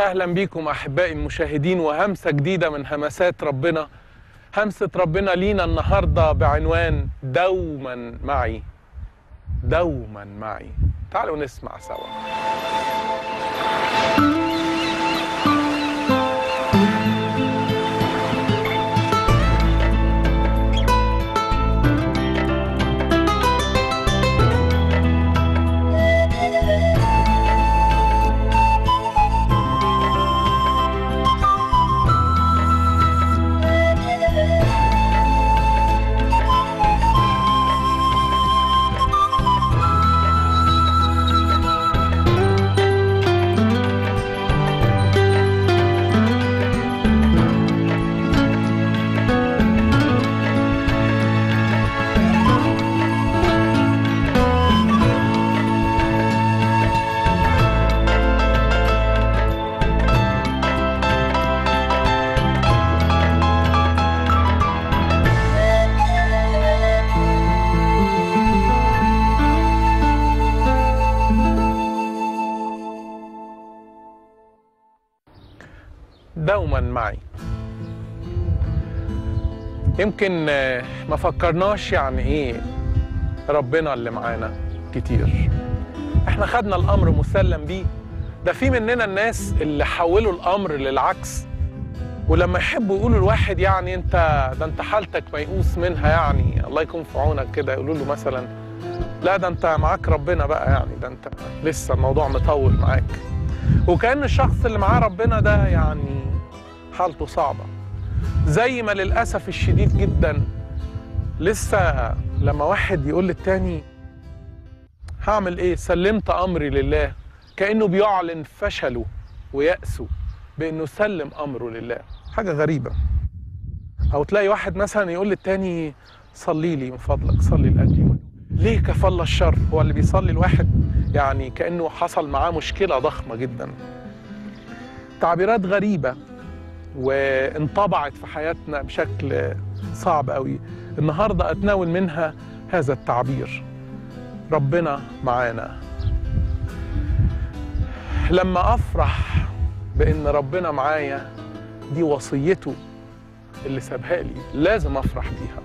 اهلا بيكم احبائي المشاهدين وهمسه جديده من همسات ربنا همسه ربنا لينا النهارده بعنوان دوما معي دوما معي تعالوا نسمع سوا دوما معي يمكن آه، ما فكرناش يعني ايه ربنا اللي معانا كتير احنا خدنا الامر مسلم بيه ده في مننا الناس اللي حولوا الامر للعكس ولما يحبوا يقولوا الواحد يعني انت ده انت حالتك ميؤوس منها يعني الله يكون في عونك كده يقولوا له مثلا لا ده انت معاك ربنا بقى يعني ده انت لسه الموضوع مطول معاك وكأن الشخص اللي معاه ربنا ده يعني حالته صعبة زي ما للأسف الشديد جدا لسه لما واحد يقول للتاني هعمل ايه سلمت أمري لله كأنه بيعلن فشله ويأسه بأنه سلم أمره لله حاجة غريبة أو تلاقي واحد مثلا يقول للتاني صلي لي من فضلك صلي لأجلي يقول له، ليه كفل الشر هو اللي بيصلي الواحد يعني كأنه حصل معاه مشكلة ضخمة جدا تعبيرات غريبة وانطبعت في حياتنا بشكل صعب قوي النهاردة أتناول منها هذا التعبير ربنا معانا لما أفرح بأن ربنا معايا دي وصيته اللي سابها لي لازم أفرح بيها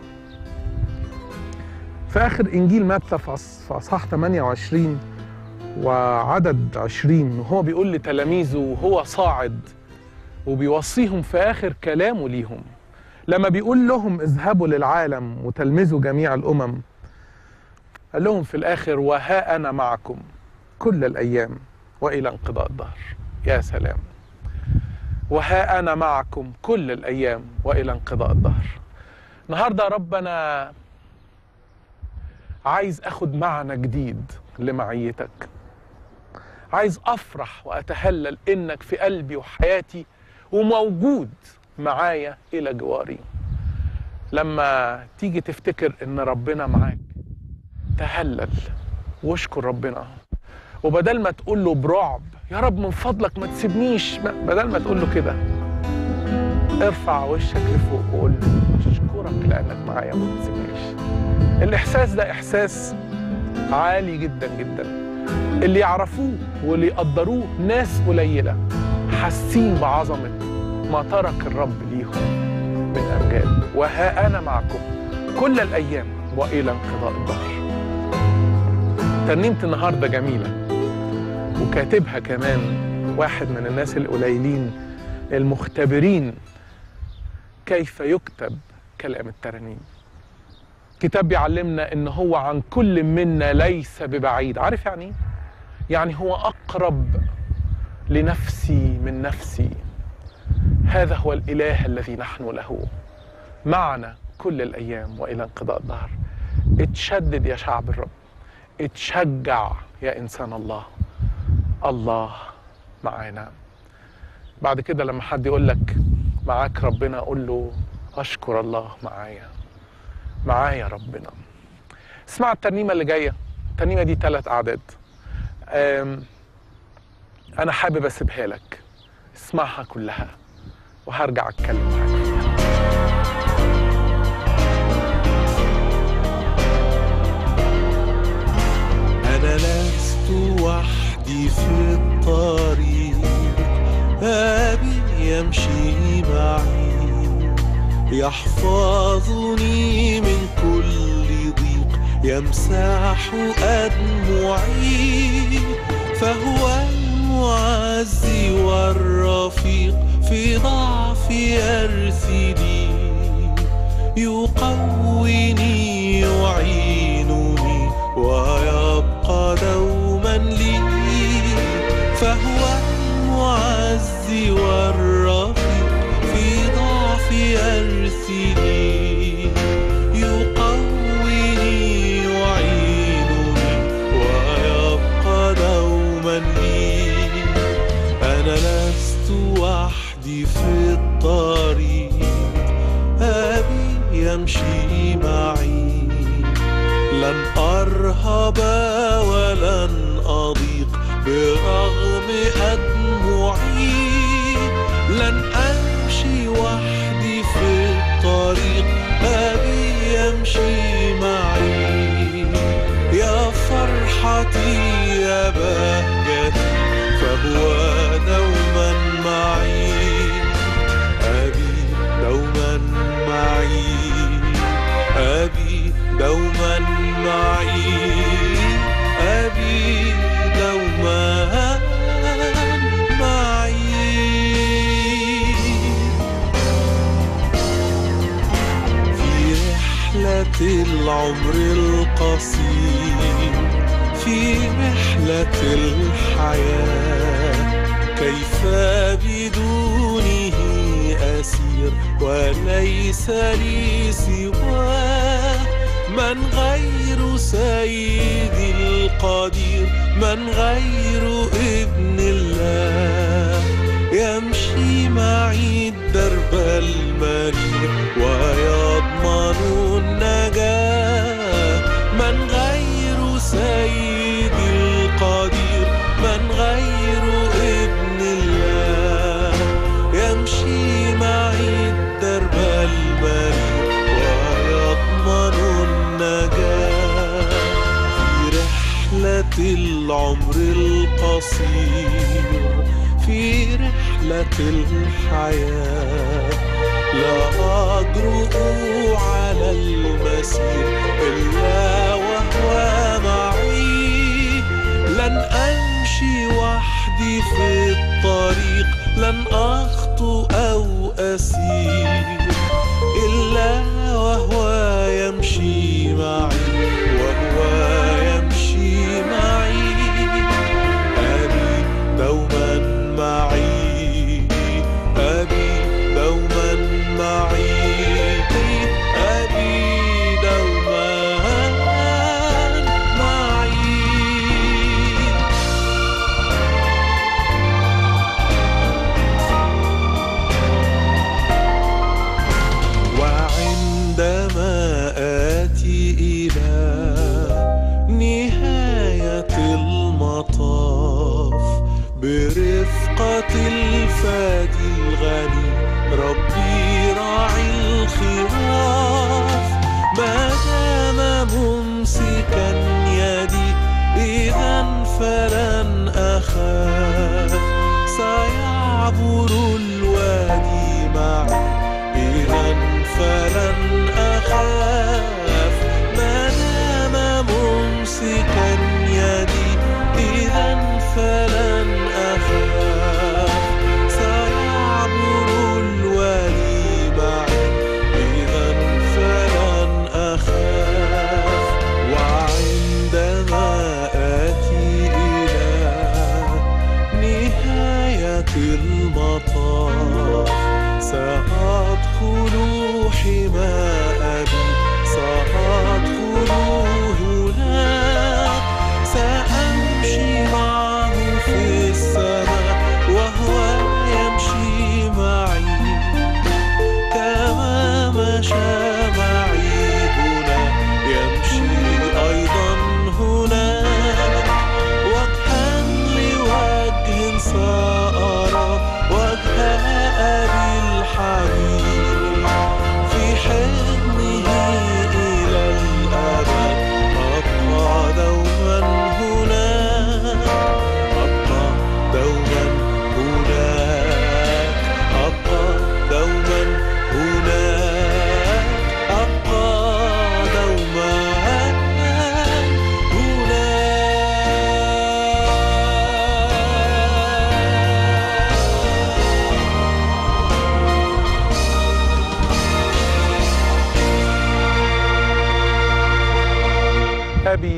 في آخر إنجيل متى في أص- في أصحاح 28 وعدد 20 وهو بيقول لتلاميذه وهو صاعد وبيوصيهم في آخر كلامه ليهم لما بيقول لهم اذهبوا للعالم وتلمذوا جميع الأمم قال لهم في الآخر وها أنا معكم كل الأيام وإلى انقضاء الدهر يا سلام وها أنا معكم كل الأيام وإلى انقضاء الدهر النهاردة ربنا عايز أخد معنى جديد لمعيتك عايز افرح واتهلل انك في قلبي وحياتي وموجود معايا الى جواري لما تيجي تفتكر ان ربنا معاك تهلل واشكر ربنا وبدل ما تقول له برعب يا رب من فضلك ما تسيبنيش ما- بدل ما تقول له كده ارفع وشك لفوق وقول له اشكرك لانك معايا وما تسيبنيش الاحساس ده احساس عالي جدا جدا اللي يعرفوه واللي يقدروه ناس قليلة حاسين بعظمة ما ترك الرب ليهم من أمجاد وها أنا معكم كل الأيام وإلى انقضاء الدهر ترنيمة النهاردة جميلة وكاتبها كمان واحد من الناس القليلين المختبرين كيف يكتب كلام الترانيم كتاب بيعلمنا ان هو عن كل منا ليس ببعيد عارف يعني ايه يعني هو اقرب لنفسي من نفسي هذا هو الاله الذي نحن له معنا كل الايام والى انقضاء الدهر اتشدد يا شعب الرب اتشجع يا انسان الله الله معانا بعد كده لما حد يقول لك معاك ربنا قول له اشكر الله معايا معايا ربنا اسمع الترنيمة اللي جاية الترنيمة دي ثلاث أعداد أم، أنا حابب أسيبها لك اسمعها كلها وهرجع أتكلم معاك فيها أنا لست وحدي في الطريق أبي يمشي معي يحفظني من كل ضيق يمسح أدمعي فهو المعزي والرفيق في ضعفي يرثني يقويني يعينني ويبقى دوما لي فهو المعزي والرفيق في ضعفي يرثني يقويني يعينني ويبقى دوما لي أنا لست وحدي في الطريق أبي يمشي معي لن أرهب ولن أضيق برغم أدمعي لن أمشي وحدي في الطريق أبي يمشي معي يا فرحتي يا بهجتي فهو دوما معي أبي دوما معي أبي دوما معي أبي دوما معي في رحلة العمر القصير في رحلة الحياة كيف بدونه أسير وليس لي سواه من غير سيدي القدير من غير ابن الله يمشي معي الدرب المرير ويضمن النجاة من غير سيدي القدير من غير ابن الله يمشي معي الدرب المرير ويضمن النجاة في رحلة العمر القصير في رحلة الحياة لا أجرؤ على المسير إلا وهو معي لن أمشي وحدي في الطريق لن أخطو أو أسير إلا وهو يمشي معي وهو يمشي معي أبي دوما معي أبي دوما معي أبي دوما معي وعندما آتي إلى نهاية المطاف برفقة الفادي الغني ربي راعي الخراف ما دام ممسكا يدي إذا فلن أخاف سيعبر الوادي معي إذا فلن أخاف ما دام ممسكا يدي إذا فلن أخاف سيعبر الوادي معي إذا فلن أخاف وعندما آتي إلى نهاية المطاف سأدخل حمى أبي سأدخل هناك سأمشي معه في السماء وهو يمشي معي كما مشى معي هنا يمشي أيضا هناك وجها لوجه سأرى وجه أبي الحبيب في حضنه إلى الأبد أبقى دوما هناك أبقى دوما هناك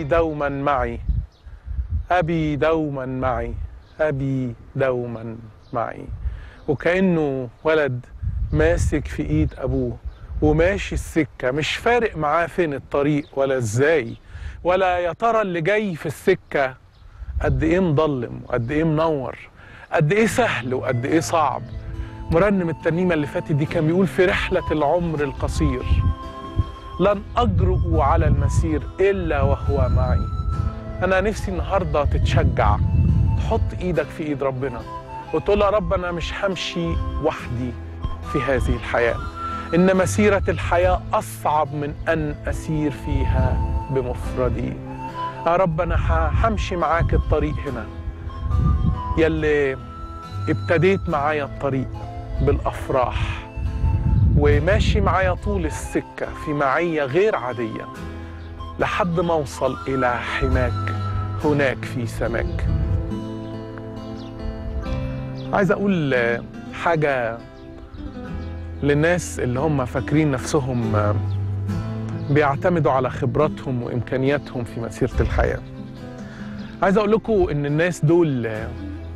دوما معي أبي دوما معي أبي دوما معي وكأنه ولد ماسك في إيد أبوه وماشي السكة مش فارق معاه فين الطريق ولا إزاي ولا يا ترى اللي جاي في السكة قد إيه مضلم وقد إيه منور قد إيه سهل وقد إيه صعب مرنم الترنيمة اللي فاتت دي كان بيقول في رحلة العمر القصير لن أجرؤ على المسير إلا وهو معي أنا نفسي النهاردة تتشجع تحط إيدك في إيد ربنا وتقول يا رب أنا مش همشي وحدي في هذه الحياة إن مسيرة الحياة أصعب من أن أسير فيها بمفردي يا رب أنا ه- همشي معاك الطريق هنا يلي ابتديت معايا الطريق بالافراح وماشي معايا طول السكه في معيه غير عاديه لحد ما اوصل الى حماك هناك في سماك عايز اقول آه، حاجه للناس اللي هم فاكرين نفسهم آه، بيعتمدوا على خبراتهم وامكانياتهم في مسيره الحياه عايز اقول لكم ان الناس دول آه،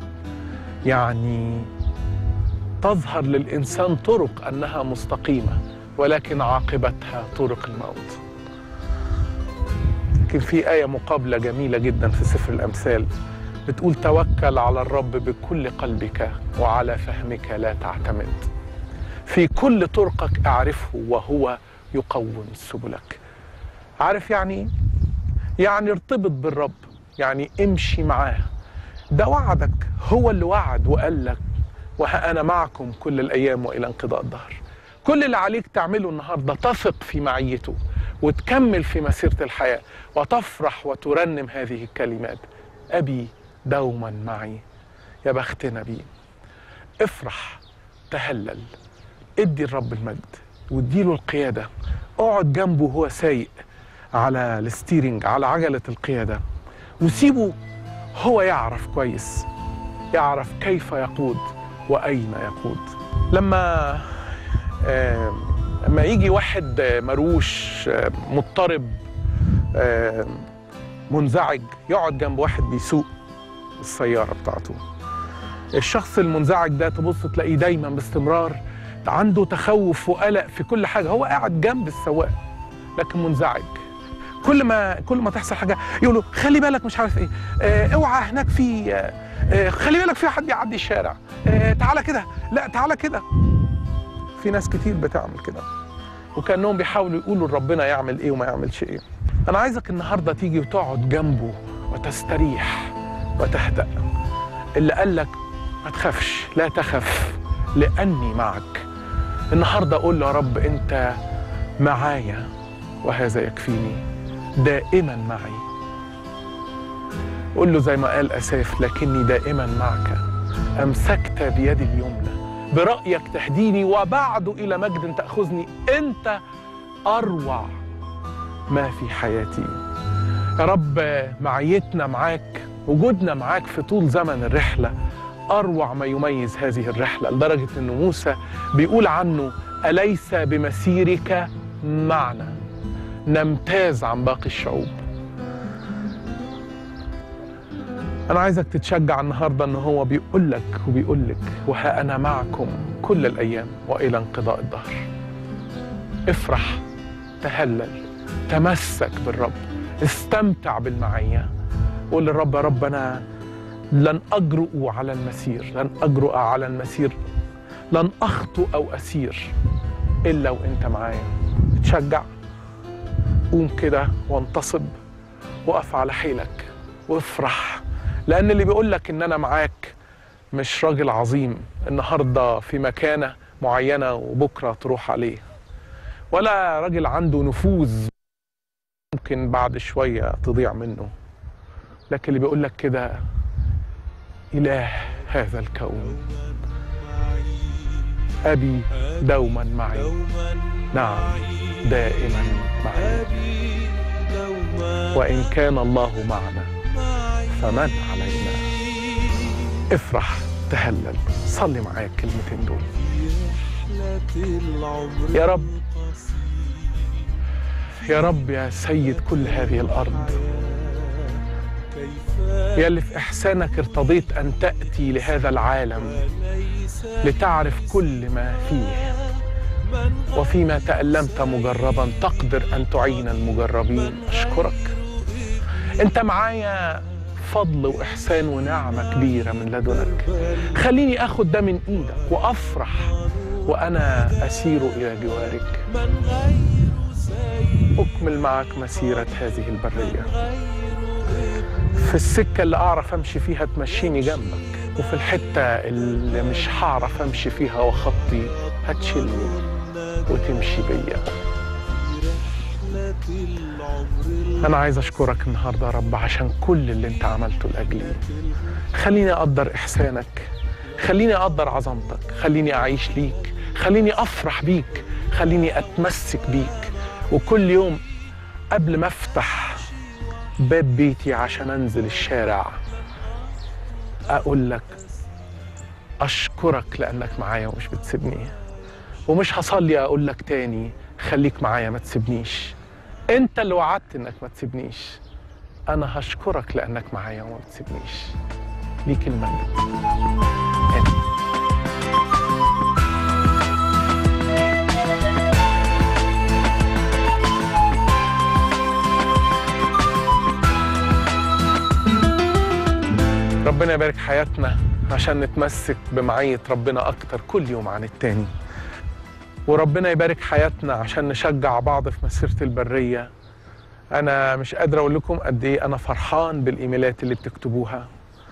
يعني تظهر للإنسان طرق أنها مستقيمة ولكن عاقبتها طرق الموت لكن في آية مقابلة جميلة جدا في سفر الأمثال بتقول توكل على الرب بكل قلبك وعلى فهمك لا تعتمد في كل طرقك اعرفه وهو يقوم سبلك عارف يعني ايه؟ يعني ارتبط بالرب يعني امشي معاه ده وعدك هو اللي وعد وقال لك وها أنا معكم كل الأيام وإلى انقضاء الدهر كل اللي عليك تعمله النهاردة تثق في معيته وتكمل في مسيرة الحياة وتفرح وترنم هذه الكلمات أبي دوما معي يا بختنا بيه افرح تهلل ادي الرب المجد واديله القيادة اقعد جنبه وهو سايق على الستيرنج على عجلة القيادة وسيبه هو يعرف كويس يعرف كيف يقود وأين يقود لما آه لما يجي واحد آه، مروش آه، مضطرب آه، منزعج يقعد جنب واحد بيسوق السيارة بتاعته الشخص المنزعج ده تبص تلاقيه دايما باستمرار عنده تخوف وقلق في كل حاجة هو قاعد جنب السواق لكن منزعج كل ما كل ما تحصل حاجه يقول له خلي بالك مش عارف ايه آه اوعى هناك في آه آه، خلي بالك في حد يعدي الشارع آه تعالى كده لا تعالى كده في ناس كتير بتعمل كده وكانهم بيحاولوا يقولوا لربنا يعمل ايه وما يعملش ايه انا عايزك النهارده تيجي وتقعد جنبه وتستريح وتهدأ اللي قال لك ما تخافش لا تخف لاني معك النهارده اقول له يا رب انت معايا وهذا يكفيني دائما معي قل له زي ما قال أساف لكني دائما معك أمسكت بيدي اليمنى برأيك تهديني وبعد إلى مجد تأخذني أنت أروع ما في حياتي يا رب معيتنا معاك وجودنا معاك في طول زمن الرحلة أروع ما يميز هذه الرحلة لدرجة أن موسى بيقول عنه أليس بمسيرك معنا نمتاز عن باقي الشعوب أنا عايزك تتشجع النهاردة إن هو بيقول لك وبيقول لك وها أنا معكم كل الأيام وإلى انقضاء الدهر افرح تهلل تمسك بالرب استمتع بالمعية قول للرب يا رب أنا لن أجرؤ على المسير لن أجرؤ على المسير لن أخطو أو أسير إلا وأنت معايا تشجع قوم كده وانتصب وقف على حيلك وافرح لان اللي بيقول لك ان انا معاك مش راجل عظيم النهارده في مكانه معينه وبكره تروح عليه ولا راجل عنده نفوذ ممكن بعد شويه تضيع منه لكن اللي بيقول لك كده اله هذا الكون ابي دوما معي دوما نعم دائما معي أبي دوما وإن كان الله معنا معي فمن علينا افرح تهلل صلي معايا الكلمتين دول رحلة العمر يا رب القصير يا رب يا سيد كل هذه الأرض يا اللي في إحسانك ارتضيت أن تأتي لهذا العالم لتعرف كل ما فيه وفيما تألمت مجربا تقدر أن تعين المجربين أشكرك أنت معايا فضل وإحسان ونعمة كبيرة من لدنك خليني أخد ده من إيدك وأفرح وأنا أسير إلى جوارك أكمل معك مسيرة هذه البرية في السكة اللي أعرف أمشي فيها تمشيني جنبك وفي الحتة اللي مش هعرف أمشي فيها وخطي هتشيلني وتمشي بيا أنا عايز أشكرك النهاردة يا رب عشان كل اللي أنت عملته لأجلي خليني أقدر إحسانك خليني أقدر عظمتك خليني أعيش ليك خليني أفرح بيك خليني أتمسك بيك وكل يوم قبل ما أفتح باب بيتي عشان أنزل الشارع أقول لك أشكرك لأنك معايا ومش بتسيبني ومش هصلي أقول لك تاني خليك معايا ما تسيبنيش أنت اللي وعدت إنك ما تسيبنيش أنا هشكرك لأنك معايا وما بتسيبنيش ليك المجد آمين. ربنا يبارك حياتنا عشان نتمسك بمعية ربنا أكتر كل يوم عن التاني وربنا يبارك حياتنا عشان نشجع بعض في مسيرة البرية أنا مش قادر أقول لكم قد إيه أنا فرحان بالإيميلات اللي بتكتبوها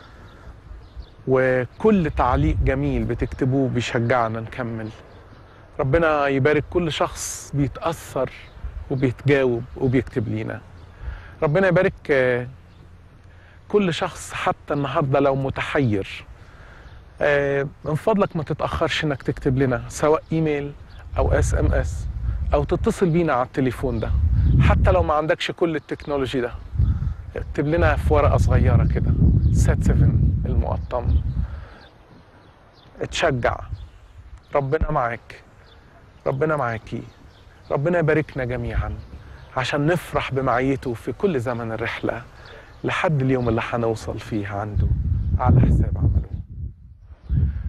وكل تعليق جميل بتكتبوه بيشجعنا نكمل ربنا يبارك كل شخص بيتأثر وبيتجاوب وبيكتب لينا ربنا يبارك آه، كل شخص حتى النهارده لو متحير آه، من فضلك ما تتاخرش انك تكتب لنا سواء ايميل او اس ام اس او تتصل بينا على التليفون ده حتى لو ما عندكش كل التكنولوجي ده اكتب لنا في ورقه صغيره كده سات 7 المقطم اتشجع ربنا معاك ربنا معاكي ربنا يباركنا جميعا عشان نفرح بمعيته في كل زمن الرحله لحد اليوم اللي هنوصل فيه عنده على حساب عمله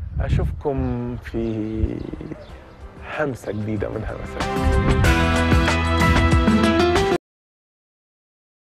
أشوفكم في همسة جديدة من همسات